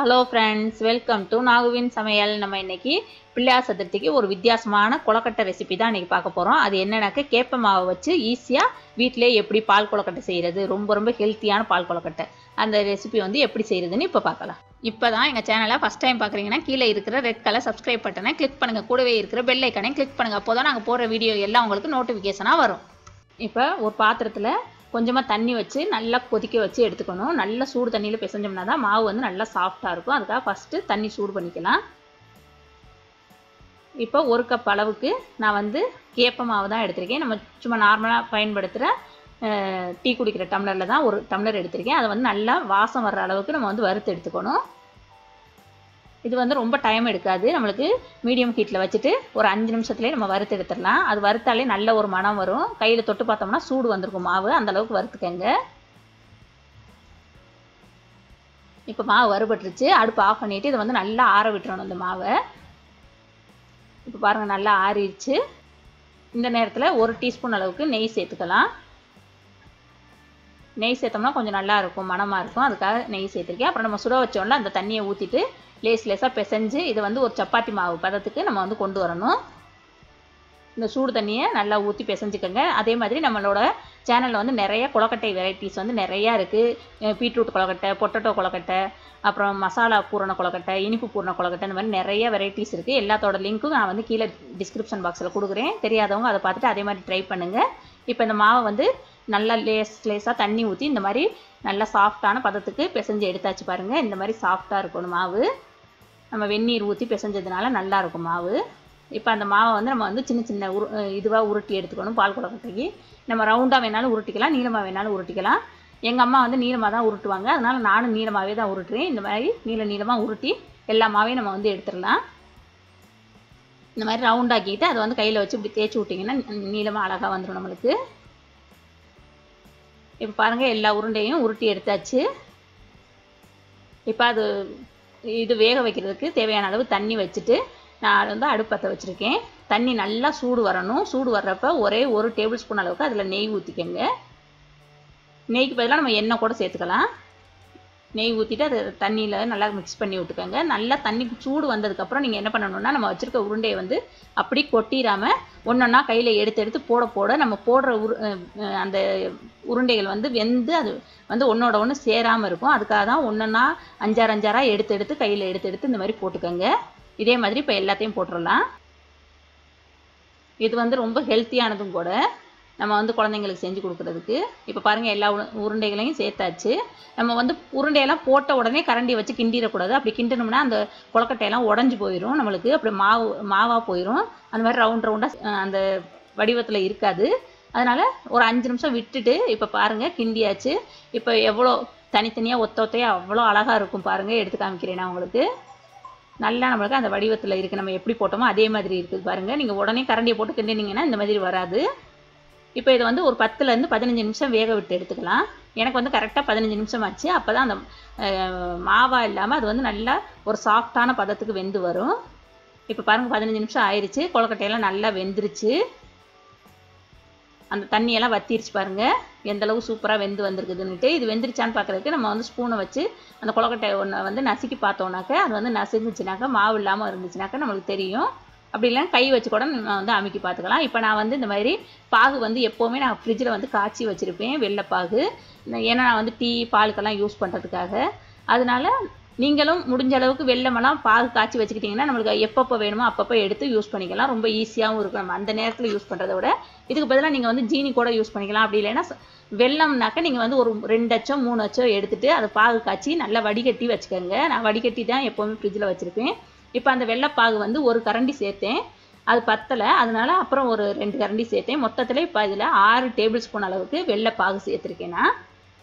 hello friends welcome to நாகுவின் சமையல் நம்ம இன்னைக்கு பிள்ளையார் சதுர்த்திக்கு ஒரு வித்தியாசமான கொலக்கட்டை ரெசிபி தான் இன்னைக்கு பார்க்க போகிறோம் அது என்னன்னாக்க கேப்ப மாவை வச்சு ஈஸியாக வீட்டிலே எப்படி பால் கொலக்கட்டை செய்கிறது ரொம்ப ரொம்ப ஹெல்த்தியான பால் கொலக்கட்டை அந்த ரெசிபி வந்து எப்படி செய்கிறதுன்னு இப்போ பார்க்கலாம் இப்போ தான் எங்கள் சேனலை ஃபஸ்ட் டைம் பார்க்குறீங்கன்னா கீழே இருக்கிற ரெட் கலர் சப்ஸ்கிரைப் பட்டனை கிளிக் பண்ணுங்கள் கூடவே இருக்கிற பெல் ஐக்கனையும் கிளிக் பண்ணுங்கள் அப்போ தான் நாங்கள் போடுற வீடியோ எல்லாம் உங்களுக்கு நோட்டிஃபிகேஷனாக வரும் இப்போ ஒரு பாத்திரத்தில் கொஞ்சமாக தண்ணி வச்சு நல்லா கொதிக்க வச்சு எடுத்துக்கணும் நல்லா சூடு தண்ணியில் பிசைஞ்சோம்னா தான் மாவு வந்து நல்லா சாஃப்டாக இருக்கும் அதுக்காக ஃபஸ்ட்டு தண்ணி சூடு பண்ணிக்கலாம் இப்போ ஒரு கப் அளவுக்கு நான் வந்து கேப்ப மாவு தான் எடுத்திருக்கேன் நம்ம சும்மா நார்மலாக பயன்படுத்துகிற டீ குடிக்கிற டம்ளரில் தான் ஒரு டம்ளர் எடுத்திருக்கேன் அதை வந்து நல்லா வாசம் வர்ற அளவுக்கு நம்ம வந்து வறுத்து எடுத்துக்கணும் இது வந்து ரொம்ப டைம் எடுக்காது நம்மளுக்கு மீடியம் ஹீட்டில் வச்சுட்டு ஒரு அஞ்சு நிமிஷத்துலேயே நம்ம வறுத்து எடுத்துடலாம் அது வறுத்தாலே நல்ல ஒரு மனம் வரும் கையில் தொட்டு பார்த்தோம்னா சூடு வந்திருக்கும் மாவு அந்த அளவுக்கு வறுத்துக்கங்க இப்போ மாவு வறுபட்டுருச்சு அடுப்பு ஆஃப் பண்ணிவிட்டு இதை வந்து நல்லா ஆற விட்டுறணும் இந்த மாவை இப்போ பாருங்கள் நல்லா ஆறிடுச்சு இந்த நேரத்தில் ஒரு டீஸ்பூன் அளவுக்கு நெய் சேர்த்துக்கலாம் நெய் சேர்த்தோம்னா கொஞ்சம் நல்லா இருக்கும் மணமாக இருக்கும் அதுக்காக நெய் சேர்த்துருக்கேன் அப்புறம் நம்ம சுட வச்சோம்ல அந்த தண்ணியை ஊற்றிட்டு லேஸ் லேஸாக பிசைஞ்சு இதை வந்து ஒரு சப்பாத்தி மாவு பதத்துக்கு நம்ம வந்து கொண்டு வரணும் இந்த சூடு தண்ணியை நல்லா ஊற்றி பிசைஞ்சுக்கோங்க அதே மாதிரி நம்மளோட சேனலில் வந்து நிறைய கொலக்கட்டை வெரைட்டிஸ் வந்து நிறையா இருக்குது பீட்ரூட் கொலக்கட்டை பொட்டட்டோ கொலக்கட்டை அப்புறம் மசாலா பூரண கொலக்கட்டை இனிப்பு பூரண கொலக்கட்டை இந்த மாதிரி நிறைய வெரைட்டிஸ் இருக்குது எல்லாத்தோட லிங்க்கும் நான் வந்து கீழே டிஸ்கிரிப்ஷன் பாக்ஸில் கொடுக்குறேன் தெரியாதவங்க அதை பார்த்துட்டு அதே மாதிரி ட்ரை பண்ணுங்கள் இப்போ இந்த மாவை வந்து நல்லா லேஸ் லேஸாக தண்ணி ஊற்றி இந்த மாதிரி நல்லா சாஃப்டான பதத்துக்கு பிசைஞ்சு எடுத்தாச்சு பாருங்கள் இந்த மாதிரி சாஃப்டாக இருக்கணும் மாவு நம்ம வெந்நீர் ஊற்றி பிசைஞ்சதுனால நல்லா இருக்கும் மாவு இப்போ அந்த மாவை வந்து நம்ம வந்து சின்ன சின்ன உரு இதுவாக உருட்டி எடுத்துக்கணும் பால் கொலக்கட்டைக்கு நம்ம ரவுண்டாக வேணாலும் உருட்டிக்கலாம் நீளமாக வேணாலும் உருட்டிக்கலாம் எங்கள் அம்மா வந்து நீளமாக தான் உருட்டுவாங்க அதனால் நானும் நீளமாகவே தான் உருட்டுறேன் இந்த மாதிரி நீள நீளமாக உருட்டி எல்லா மாவையும் நம்ம வந்து எடுத்துடலாம் இந்த மாதிரி ரவுண்டாக்கிட்டு அதை வந்து கையில் வச்சு இப்படி தேய்ச்சி விட்டிங்கன்னா நீளமாக அழகாக வந்துடும் நம்மளுக்கு இப்போ பாருங்கள் எல்லா உருண்டையும் உருட்டி எடுத்தாச்சு இப்போ அது இது வேக வைக்கிறதுக்கு தேவையான அளவு தண்ணி வச்சுட்டு நான் வந்து அடுப்பத்தை வச்சுருக்கேன் தண்ணி நல்லா சூடு வரணும் சூடு வர்றப்ப ஒரே ஒரு டேபிள் ஸ்பூன் அளவுக்கு அதில் நெய் ஊற்றிக்கங்க நெய்க்கு பதிலாக நம்ம எண்ணெய் கூட சேர்த்துக்கலாம் நெய் ஊற்றிட்டு அதை தண்ணியில் நல்லா மிக்ஸ் பண்ணி விட்டுக்கோங்க நல்லா தண்ணி சூடு வந்ததுக்கப்புறம் நீங்கள் என்ன பண்ணணும்னா நம்ம வச்சுருக்க உருண்டையை வந்து அப்படி கொட்டிடாமல் ஒன்றொன்னா கையில் எடுத்து எடுத்து போட போட நம்ம போடுற உரு அந்த உருண்டைகள் வந்து வெந்து அது வந்து ஒன்றோட ஒன்று சேராமல் இருக்கும் அதுக்காக தான் ஒன்றொன்னா அஞ்சாறு அஞ்சாறாக எடுத்து எடுத்து கையில் எடுத்து எடுத்து இந்த மாதிரி போட்டுக்கோங்க இதே மாதிரி இப்போ எல்லாத்தையும் போட்டுடலாம் இது வந்து ரொம்ப ஹெல்த்தியானதும் கூட நம்ம வந்து குழந்தைங்களுக்கு செஞ்சு கொடுக்குறதுக்கு இப்போ பாருங்கள் எல்லா உருண்டைகளையும் சேர்த்தாச்சு நம்ம வந்து உருண்டையெல்லாம் போட்ட உடனே கரண்டி வச்சு கிண்டிடக்கூடாது அப்படி கிண்டினோம்னா அந்த கொலக்கட்டையெல்லாம் உடஞ்சி போயிடும் நம்மளுக்கு அப்படி மாவு மாவாக போயிடும் அந்த மாதிரி ரவுண்ட் ரவுண்டாக அந்த வடிவத்தில் இருக்காது அதனால் ஒரு அஞ்சு நிமிஷம் விட்டுட்டு இப்போ பாருங்கள் கிண்டியாச்சு இப்போ எவ்வளோ தனித்தனியாக ஒத்த ஒத்தையாக அவ்வளோ அழகாக இருக்கும் பாருங்கள் எடுத்து காமிக்கிறேன் நான் உங்களுக்கு நல்லா நம்மளுக்கு அந்த வடிவத்தில் இருக்குது நம்ம எப்படி போட்டோமோ அதே மாதிரி இருக்குது பாருங்கள் நீங்கள் உடனே கரண்டியை போட்டு கிண்டினீங்கன்னா இந்த மாதிரி வராது இப்போ இதை வந்து ஒரு பத்துலேருந்து பதினஞ்சு நிமிஷம் வேக விட்டு எடுத்துக்கலாம் எனக்கு வந்து கரெக்டாக பதினஞ்சு நிமிஷம் ஆச்சு அப்போ தான் அந்த மாவாக இல்லாமல் அது வந்து நல்லா ஒரு சாஃப்டான பதத்துக்கு வெந்து வரும் இப்போ பாருங்கள் பதினஞ்சு நிமிஷம் ஆயிடுச்சு கொலக்கட்டையெல்லாம் நல்லா வெந்துருச்சு அந்த தண்ணியெல்லாம் வத்திருச்சு பாருங்கள் எந்த அளவு சூப்பராக வெந்து வந்திருக்குதுன்னுட்டு இது வெந்துருச்சான்னு பார்க்குறதுக்கு நம்ம வந்து ஸ்பூனை வச்சு அந்த கொலக்கட்டை ஒன்று வந்து நசுக்கி பார்த்தோம்னாக்க அது வந்து நசுங்குச்சுனாக்கா மாவு இல்லாமல் இருந்துச்சுனாக்கா நம்மளுக்கு தெரியும் அப்படி இல்லைன்னா கை வச்சு கூட நம்ம வந்து அமுக்கி பார்த்துக்கலாம் இப்போ நான் வந்து இந்த மாதிரி பாகு வந்து எப்போவுமே நான் ஃப்ரிட்ஜில் வந்து காய்ச்சி வச்சுருப்பேன் வெள்ளைப்பாகு ஏன்னா நான் வந்து டீ பாலுக்கெல்லாம் யூஸ் பண்ணுறதுக்காக அதனால நீங்களும் முடிஞ்ச அளவுக்கு வெள்ளமெல்லாம் பாகு காய்ச்சி வச்சுக்கிட்டிங்கன்னா நம்மளுக்கு எப்பப்போ வேணுமோ அப்பப்போ எடுத்து யூஸ் பண்ணிக்கலாம் ரொம்ப ஈஸியாகவும் இருக்கும் நம்ம அந்த நேரத்தில் யூஸ் பண்ணுறத விட இதுக்கு பதிலாக நீங்கள் வந்து ஜீனி கூட யூஸ் பண்ணிக்கலாம் அப்படி இல்லைன்னா வெள்ளம்னாக்க நீங்கள் வந்து ஒரு ரெண்டு அச்சம் மூணு அச்சம் எடுத்துகிட்டு அதை பாகு காய்ச்சி நல்லா வடிகட்டி வச்சுக்கோங்க நான் வடிகட்டி தான் எப்போவுமே ஃப்ரிட்ஜில் வச்சுருப்பேன் இப்போ அந்த வெள்ளைப்பாகு வந்து ஒரு கரண்டி சேர்த்தேன் அது பத்தலை அதனால அப்புறம் ஒரு ரெண்டு கரண்டி சேர்த்தேன் மொத்தத்தில் இப்போ இதில் ஆறு டேபிள் ஸ்பூன் அளவுக்கு வெள்ளைப்பாகு சேர்த்துருக்கேன் நான்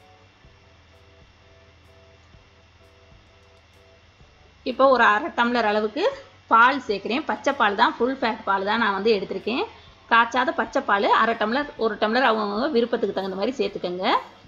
இப்போ ஒரு அரை டம்ளர் அளவுக்கு பால் சேர்க்குறேன் பச்சை பால் தான் ஃபுல் ஃபேட் பால் தான் நான் வந்து எடுத்திருக்கேன் காய்ச்சாத பச்சை பால் அரை டம்ளர் ஒரு டம்ளர் அவங்கவுங்க விருப்பத்துக்கு தகுந்த மாதிரி சேர்த்துக்கோங்க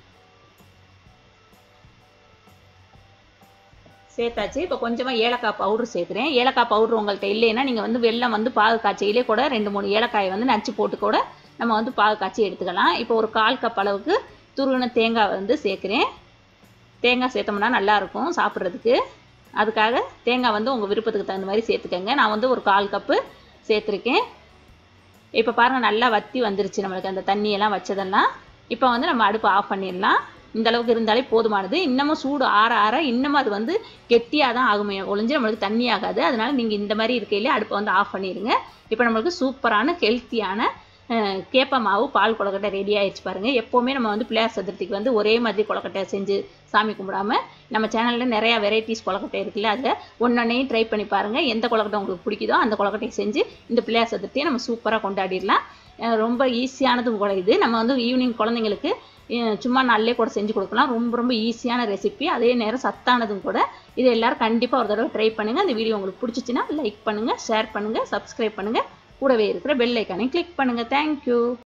சேர்த்தாச்சு இப்போ கொஞ்சமாக ஏலக்காய் பவுடர் சேர்க்குறேன் ஏலக்காய் பவுடர் உங்கள்கிட்ட இல்லைன்னா நீங்கள் வந்து வெள்ளம் வந்து பாகு காய்ச்சியிலே கூட ரெண்டு மூணு ஏலக்காயை வந்து நச்சு போட்டு கூட நம்ம வந்து பாகு காய்ச்சி எடுத்துக்கலாம் இப்போ ஒரு கால் கப் அளவுக்கு துருவின தேங்காய் வந்து சேர்க்குறேன் தேங்காய் சேர்த்தோம்னா நல்லாயிருக்கும் சாப்பிட்றதுக்கு அதுக்காக தேங்காய் வந்து உங்கள் விருப்பத்துக்கு தகுந்த மாதிரி சேர்த்துக்கோங்க நான் வந்து ஒரு கால் கப்பு சேர்த்துருக்கேன் இப்போ பாருங்கள் நல்லா வத்தி வந்துருச்சு நம்மளுக்கு அந்த தண்ணியெல்லாம் வச்சதெல்லாம் இப்போ வந்து நம்ம அடுப்பு ஆஃப் பண்ணிடலாம் இந்த அளவுக்கு இருந்தாலே போதுமானது இன்னமும் சூடு ஆற ஆற இன்னமும் அது வந்து கெட்டியாக தான் ஆகுமே ஒழிஞ்சு நம்மளுக்கு தண்ணி ஆகாது அதனால நீங்கள் இந்த மாதிரி இருக்கையிலே அடுப்பை வந்து ஆஃப் பண்ணிடுங்க இப்போ நம்மளுக்கு சூப்பரான ஹெல்த்தியான கேப்ப மாவு பால் கொலக்கட்டை ரெடி ஆயிடுச்சு பாருங்கள் எப்போவுமே நம்ம வந்து பிள்ளையார் சதுர்த்திக்கு வந்து ஒரே மாதிரி கொலக்கட்டை செஞ்சு சாமி கும்பிடாம நம்ம சேனலில் நிறையா வெரைட்டிஸ் கொலக்கட்டை இருக்குல்ல அதில் ஒன்றொன்னையும் ட்ரை பண்ணி பாருங்கள் எந்த கொலக்கட்டை உங்களுக்கு பிடிக்குதோ அந்த கொலக்கட்டையை செஞ்சு இந்த பிள்ளையார் சதுர்த்தியை நம்ம சூப்பராக கொண்டாடிடலாம் அஹ் ரொம்ப ஈஸியானதும் கூட இது நம்ம வந்து ஈவினிங் குழந்தைங்களுக்கு அஹ் சும்மா நல்லே கூட செஞ்சு கொடுக்கலாம் ரொம்ப ரொம்ப ஈஸியான ரெசிபி அதே நேரம் சத்தானதும் கூட இது எல்லாரும் கண்டிப்பாக ஒரு தடவை ட்ரை பண்ணுங்கள் இந்த வீடியோ உங்களுக்கு பிடிச்சிச்சின்னா லைக் பண்ணுங்கள் ஷேர் பண்ணுங்கள் சப்ஸ்கிரைப் பண்ணுங்கள் கூடவே இருக்கிற பெல் ஐக்கானையும் கிளிக் பண்ணுங்கள் தேங்க்யூ